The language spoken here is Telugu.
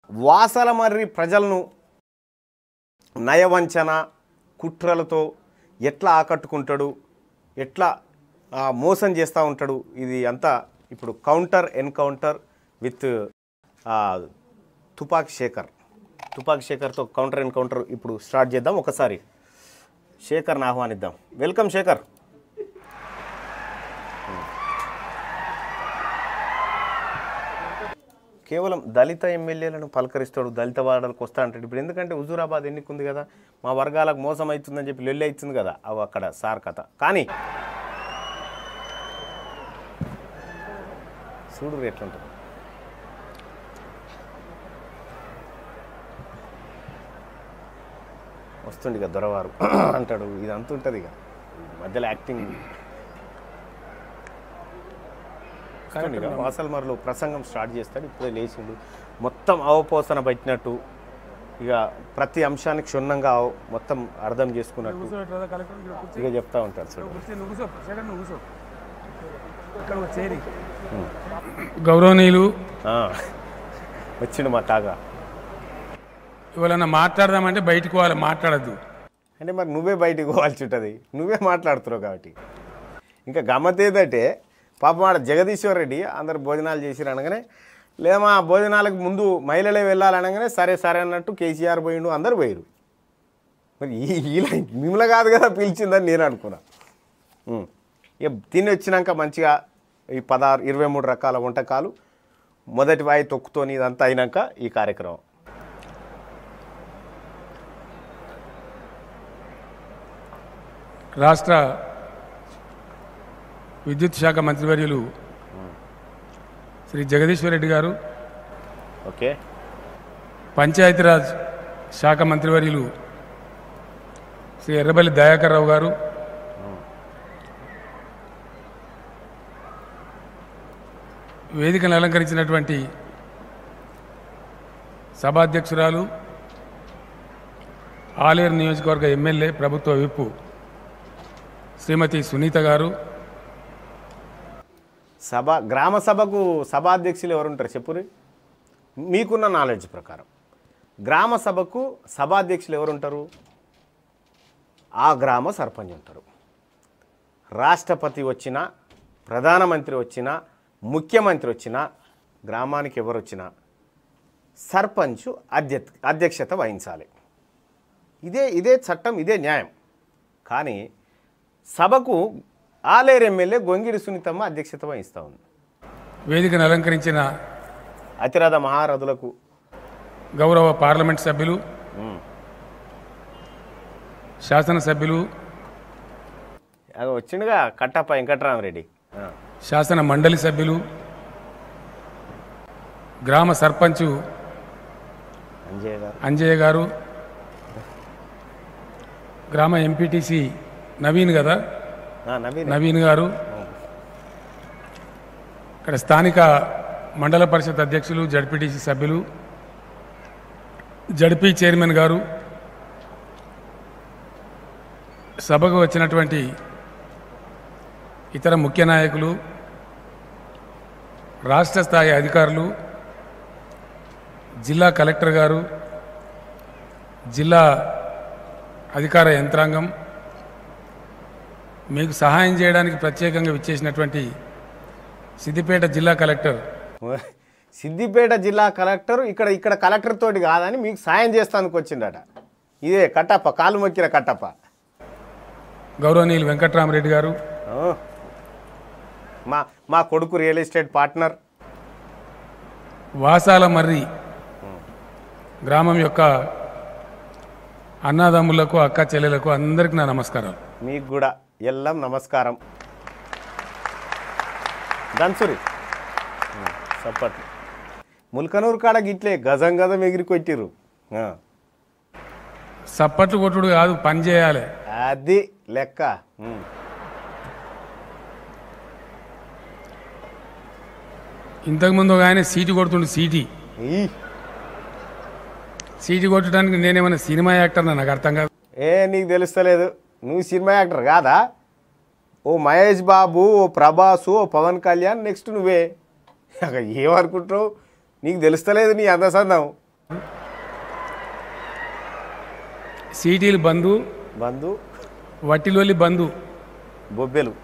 వాసలమర్రి ప్రజలను నయవంచన కుట్రలతో ఎట్లా ఆకట్టుకుంటాడు ఎట్లా ఆ, మోసం చేస్తూ ఉంటాడు ఇది అంతా ఇప్పుడు కౌంటర్ ఎన్కౌంటర్ విత్ ఆ, తుపాక్ శేఖర్ తుపాక్ శేఖర్తో కౌంటర్ ఎన్కౌంటర్ ఇప్పుడు స్టార్ట్ చేద్దాం ఒకసారి శేఖర్ని ఆహ్వానిద్దాం వెల్కమ్ శేఖర్ కేవలం దళిత ఎమ్మెల్యేలను పలకరిస్తాడు దళిత వాడలకు వస్తా అంటాడు ఇప్పుడు ఎందుకంటే హుజూరాబాద్ ఎన్నికుంది కదా మా వర్గాలకు మోసం అవుతుందని చెప్పి లొల్లి అవుతుంది కదా అవి అక్కడ సార్ కథ కానీ చూడు ఎట్లుంటుంది వస్తుండి ఇక దొరవారు అంటాడు ఇదంతా ఉంటుంది ఇక మధ్యలో యాక్టింగ్ ఇక వాసల్మర్లు ప్రసంగం స్టార్ట్ చేస్తాడు ఇప్పుడే లేచిండు మొత్తం అవపోసన పట్టినట్టు ఇక ప్రతి అంశాన్ని క్షుణ్ణంగా అవ- మొత్తం అర్థం చేసుకున్నట్టు కూర్చోబెట్టరా కలెక్టర్ ఇక్కడ కూర్చో ఇక చెప్తా ఉంటాడు చూడు కూర్చో నువ్వు కూర్చో సెకండ్ నువ్వు కూర్చో ఇక్కడ ఒక చేరి గౌరవనీయులు ఆ, వచ్చిండు మా కాగా ఇవాళ మాట్లాడదామంటే బయటకు పోవాలి మాట్లాడద్దు అంటే మరి నువ్వే బయటికి పోవాల్సి ఉంటుంది నువ్వే మాట్లాడుతున్నావు కాబట్టి ఇంకా గమ్మత్ ఏంటంటే పాపం ఆడ జగదీశ్వర్ రెడ్డి అందరు భోజనాలు చేసిరు అనగానే లేమా భోజనాలకు ముందు మహిళలే వెళ్ళాలనగానే సరే సరే అన్నట్టు కేసీఆర్ పోయిండు అందరు పోయిరు మరి ఈ ఇలా మిమ్మల్ని కాదు కదా పిలిచిందని నేను అనుకున్నా ఉం. ఇక తిని వచ్చినాక మంచిగా ఈ పదహారు ఇరవై మూడు రకాల వంటకాలు మొదటి వాయి తొక్కుతోని ఇదంతా అయినాక ఈ కార్యక్రమం రాష్ట్ర విద్యుత్ శాఖ మంత్రివర్యులు శ్రీ జగదీశ్వర్ రెడ్డి గారు ఓకే పంచాయతీరాజ్ శాఖ మంత్రివర్యులు శ్రీ ఎర్రబల్లి దయాకర్ రావు గారు వేదికను అలంకరించినటువంటి సభాధ్యక్షురాలు ఆలేరు నియోజకవర్గ ఎమ్మెల్యే ప్రభుత్వ విప్పు శ్రీమతి సునీత గారు సభ గ్రామ సభకు సభాధ్యక్షులు ఎవరు ఉంటారు చెప్పురి మీకున్న నాలెడ్జ్ ప్రకారం గ్రామ సభకు సభాధ్యక్షులు ఎవరు ఉంటారు ఆ గ్రామ సర్పంచ్ ఉంటారు రాష్ట్రపతి వచ్చినా ప్రధానమంత్రి వచ్చినా ముఖ్యమంత్రి వచ్చినా గ్రామానికి ఎవరు వచ్చినా సర్పంచ్ అధ్య అధ్యక్షత వహించాలి ఇదే ఇదే చట్టం ఇదే న్యాయం కానీ సభకు ఆలేరు ఎమ్మెల్యే గొంగిడి సునీతమ్మ అధ్యక్షత వహిస్తూ ఉంది వేదికను అలంకరించిన అతిరథ మహారథులకు గౌరవ పార్లమెంట్ సభ్యులు ఉమ్, శాసనసభ్యులు అది వచ్చిండుగా కట్టప్ప వెంకట్రామరెడ్డి ఆ, శాసన మండలి సభ్యులు గ్రామ సర్పంచు అంజయ్య గారు అంజయ్య గారు గ్రామ ఎంపీటీసీ నవీన్ కదా ఆ, నవీన్ నవీన్ గారు ఇక్కడ స్థానిక మండల పరిషత్ అధ్యక్షులు జడ్పీటీసీ సభ్యులు జడ్పీ చైర్మన్ గారు సభకు వచ్చినటువంటి ఇతర ముఖ్య నాయకులు రాష్ట్ర స్థాయి అధికారులు జిల్లా కలెక్టర్ గారు జిల్లా అధికార యంత్రాంగం మీకు సహాయం చేయడానికి ప్రత్యేకంగా విచ్చేసినటువంటి సిద్దిపేట జిల్లా కలెక్టర్ సిద్దిపేట జిల్లా కలెక్టర్ ఇక్కడ ఇక్కడ కలెక్టర్ తోటి కాదని మీకు సాయం చేస్తానికి వచ్చిండట ఇదే కట్టప్ప కాలు మొక్కిన కట్టప్ప గౌరవనీయులు వెంకట్రామరెడ్డి గారు ఆ. మా మా కొడుకు real estate partner Vasala Marri గ్రామం యొక్క అన్నదమ్ములకు అక్క చెల్లెలకు అందరికీ నా నమస్కారాలు మీకు కూడా ఎల్లం నమస్కారం దంచురి సప్పట్లు ముల్కనూరు కాడ గిట్లే గజం గజం ఎగిరి కొట్టిర్రు ఆ. సప్పట్లు కొట్టుడు కాదు పని చేయాలి అది లెక్క ఉమ్. ఇంతకుముందు ఒక ఆయన సీటు కొడుతుండు సీటీ ఈ. సీటు కొట్టడానికి నేనేమైనా సినిమా యాక్టర్ నాకు అర్థం కాదు ఏ నీకు తెలుస్తలేదు నువ్వు సినిమా యాక్టర్ కాదా ఓ మహేష్ బాబు ఓ ప్రభాసు ఓ పవన్ కళ్యాణ్ నెక్స్ట్ నువ్వే ఇక ఏమనుకుంటున్నావు నీకు తెలుస్తలేదు నీ అందసందం సీటీలు బంధు బంధు వట్టిలోలి బంధు బొబ్బెలు